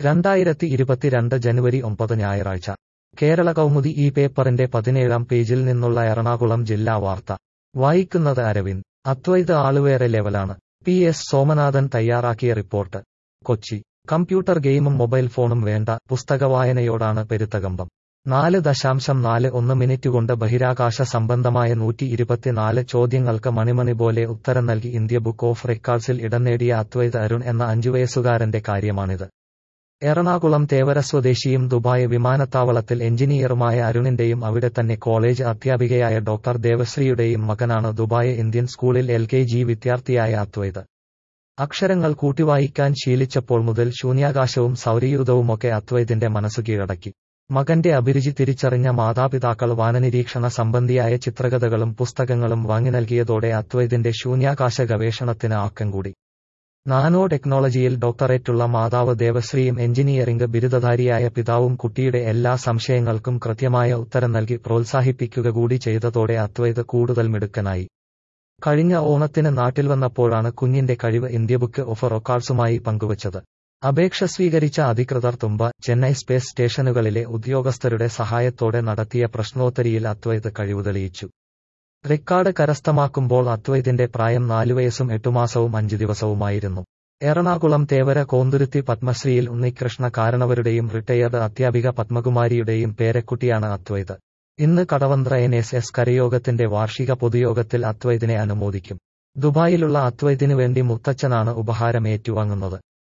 രണ്ടായിരത്തി ഇരുപത്തിരണ്ട് ജനുവരി ഒമ്പത് ഞായറാഴ്ച കേരള കൗമുദി ഈ പേപ്പറിന്റെ പതിനേഴാം പേജിൽ നിന്നുള്ള എറണാകുളം ജില്ലാ വാർത്ത വായിക്കുന്നത് അരവിന്ദ് അദ്വൈത് ആളുവേറെ ലെവലാണ് പി എസ് സോമനാഥൻ തയ്യാറാക്കിയ റിപ്പോർട്ട് കൊച്ചി കമ്പ്യൂട്ടർ ഗെയിമും മൊബൈൽ ഫോണും വേണ്ട പുസ്തകവായനയോടാണ് പെരുത്തകമ്പം നാല് ദശാംശം നാല് ഒന്ന് മിനിറ്റ് കൊണ്ട് ബഹിരാകാശ സംബന്ധമായ നൂറ്റി ഇരുപത്തിനാല് ചോദ്യങ്ങൾക്ക് മണിമണി പോലെ ഉത്തരം നൽകി ഇന്ത്യ ബുക്ക് ഓഫ് റെക്കോർഡ്സിൽ ഇടം നേടിയ അദ്വൈത് അരുൺ എന്ന അഞ്ചുവയസ്സുകാരന്റെ കാര്യമാണിത് എറണാകുളം തേവര സ്വദേശിയും ദുബായ് വിമാനത്താവളത്തിൽ എഞ്ചിനീയറുമായ അരുണിന്റെയും അവിടെ തന്നെ കോളേജ് അധ്യാപികയായ ഡോക്ടർ ദേവശ്രീയുടെയും മകനാണ് ദുബായ് ഇന്ത്യൻ സ്കൂളിൽ എൽ കെ ജി വിദ്യാർത്ഥിയായ അദ്വൈത് അക്ഷരങ്ങൾ കൂട്ടിവായിക്കാൻ ശീലിച്ചപ്പോൾ മുതൽ ശൂന്യാകാശവും സൗരയൂഥവുമൊക്കെ അദ്വൈതിന്റെ മനസ്സു കീഴടക്കി മകന്റെ അഭിരുചി തിരിച്ചറിഞ്ഞ മാതാപിതാക്കൾ വാനനിരീക്ഷണ സംബന്ധിയായ ചിത്രകഥകളും പുസ്തകങ്ങളും വാങ്ങി നൽകിയതോടെ അദ്വൈതിന്റെ ശൂന്യാകാശ ഗവേഷണത്തിന് ആക്കം കൂടി നാനോ ടെക്നോളജിയിൽ ഡോക്ടറേറ്റുള്ള മാതാവ് ദേവശ്രീയും എഞ്ചിനീയറിംഗ് ബിരുദധാരിയായ പിതാവും കുട്ടിയുടെ എല്ലാ സംശയങ്ങൾക്കും കൃത്യമായ ഉത്തരം നൽകി പ്രോത്സാഹിപ്പിക്കുക കൂടി ചെയ്തതോടെ അദ്വൈത് കൂടുതൽ മിടുക്കനായി കഴിഞ്ഞ ഓണത്തിന് നാട്ടിൽ വന്നപ്പോഴാണ് കുഞ്ഞിന്റെ കഴിവ് ഇന്ത്യ ബുക്ക് ഓഫ് റെക്കോർഡ്സുമായി പങ്കുവച്ചത് അപേക്ഷ സ്വീകരിച്ച അധികൃതർ തുമ്പ ചെന്നൈ സ്പേസ് സ്റ്റേഷനുകളിലെ ഉദ്യോഗസ്ഥരുടെ സഹായത്തോടെ നടത്തിയ പ്രശ്നോത്തരിയിൽ അദ്വൈത് കഴിവ് തെളിയിച്ചു റെക്കോർഡ് കരസ്ഥമാക്കുമ്പോൾ അദ്വൈതിന്റെ പ്രായം നാലു വയസ്സും എട്ടുമാസവും അഞ്ചു ദിവസവുമായിരുന്നു എറണാകുളം തേവര കോന്തുരുത്തി പത്മശ്രീയിൽ ഉണ്ണികൃഷ്ണ കാരണവരുടെയും റിട്ടയർഡ് അധ്യാപിക പത്മകുമാരിയുടെയും പേരക്കുട്ടിയാണ് അദ്വൈത് ഇന്ന് കടവന്ത്ര എൻ എസ് എസ് കരയോഗത്തിന്റെ വാർഷിക പൊതുയോഗത്തിൽ അദ്വൈതിനെ അനുമോദിക്കും ദുബായിലുള്ള അദ്വൈതിനു വേണ്ടി മുത്തച്ഛനാണ് ഉപഹാരം ഏറ്റുവാങ്ങുന്നത്